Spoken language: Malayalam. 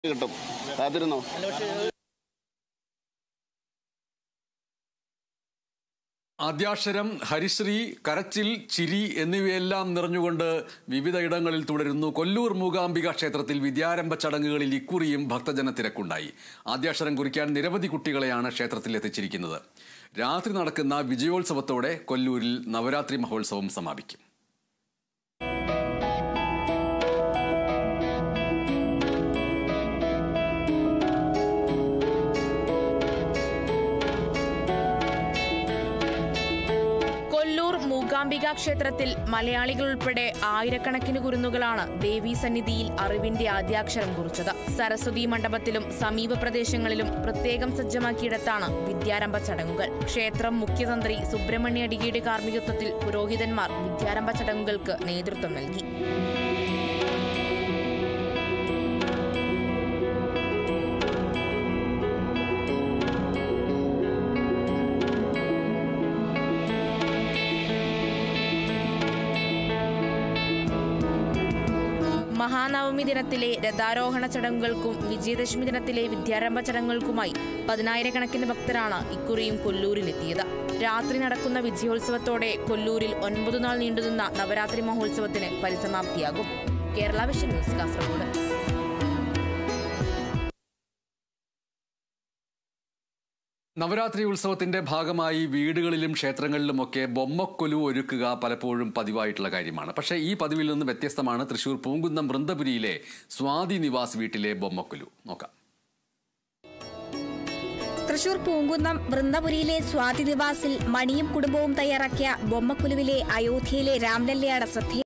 കിട്ടും കാത്തിരുന്നോ ആദ്യാക്ഷരം ഹരിശ്രീ കരച്ചിൽ ചിരി എന്നിവയെല്ലാം നിറഞ്ഞുകൊണ്ട് വിവിധ ഇടങ്ങളിൽ തുടരുന്നു കൊല്ലൂർ മൂകാംബിക ക്ഷേത്രത്തിൽ വിദ്യാരംഭ ചടങ്ങുകളിൽ ഇക്കുറിയും ഭക്തജന തിരക്കുണ്ടായി ആദ്യാക്ഷരം കുറിക്കാൻ നിരവധി കുട്ടികളെയാണ് ക്ഷേത്രത്തിൽ എത്തിച്ചിരിക്കുന്നത് രാത്രി നടക്കുന്ന വിജയോത്സവത്തോടെ കൊല്ലൂരിൽ നവരാത്രി മഹോത്സവം സമാപിക്കും കൊല്ലൂർ മൂകാംബിക ക്ഷേത്രത്തിൽ മലയാളികൾ ഉൾപ്പെടെ ആയിരക്കണക്കിന് കുരുന്നുകളാണ് ദേവീ സന്നിധിയിൽ അറിവിന്റെ ആദ്യാക്ഷരം കുറിച്ചത് സരസ്വതി മണ്ഡപത്തിലും സമീപ പ്രദേശങ്ങളിലും പ്രത്യേകം സജ്ജമാക്കിയിടത്താണ് വിദ്യാരംഭ ചടങ്ങുകൾ ക്ഷേത്രം മുഖ്യതന്ത്രി സുബ്രഹ്മണ്യ അടികയുടെ കാർമ്മികത്വത്തിൽ പുരോഹിതന്മാർ വിദ്യാരംഭ ചടങ്ങുകൾക്ക് നേതൃത്വം നൽകി മഹാനവമി ദിനത്തിലെ രഥാരോഹണ ചടങ്ങുകൾക്കും വിജയദശമി ദിനത്തിലെ വിദ്യാരംഭ ചടങ്ങുകൾക്കുമായി പതിനായിരക്കണക്കിന് ഭക്തരാണ് ഇക്കുറിയും കൊല്ലൂരിലെത്തിയത് രാത്രി നടക്കുന്ന വിജയോത്സവത്തോടെ കൊല്ലൂരിൽ ഒൻപതു നാൾ നീണ്ടുനിന്ന നവരാത്രി മഹോത്സവത്തിന് പരിസമാപ്തിയാകും കേരള വിഷൻ ന്യൂസ് കാസർഗോഡ് നവരാത്രി ഉത്സവത്തിന്റെ ഭാഗമായി വീടുകളിലും ക്ഷേത്രങ്ങളിലുമൊക്കെ ബൊമ്മക്കൊലു ഒരുക്കുക പലപ്പോഴും പതിവായിട്ടുള്ള കാര്യമാണ് പക്ഷേ ഈ പതിവിൽ നിന്ന് വ്യത്യസ്തമാണ് തൃശൂർ പൂങ്കുന്നം വൃന്ദപുരിയിലെ സ്വാതി നിവാസ് വീട്ടിലെ ബൊമ്മക്കൊലു നോക്കാം തൃശൂർ പൂങ്കുന്നം വൃന്ദപുരിയിലെ സ്വാതി നിവാസിൽ മണിയും കുടുംബവും തയ്യാറാക്കിയ ബൊമ്മക്കുലുവിലെ അയോധ്യയിലെ രാംലല്ലയാണ് ശ്രദ്ധേയ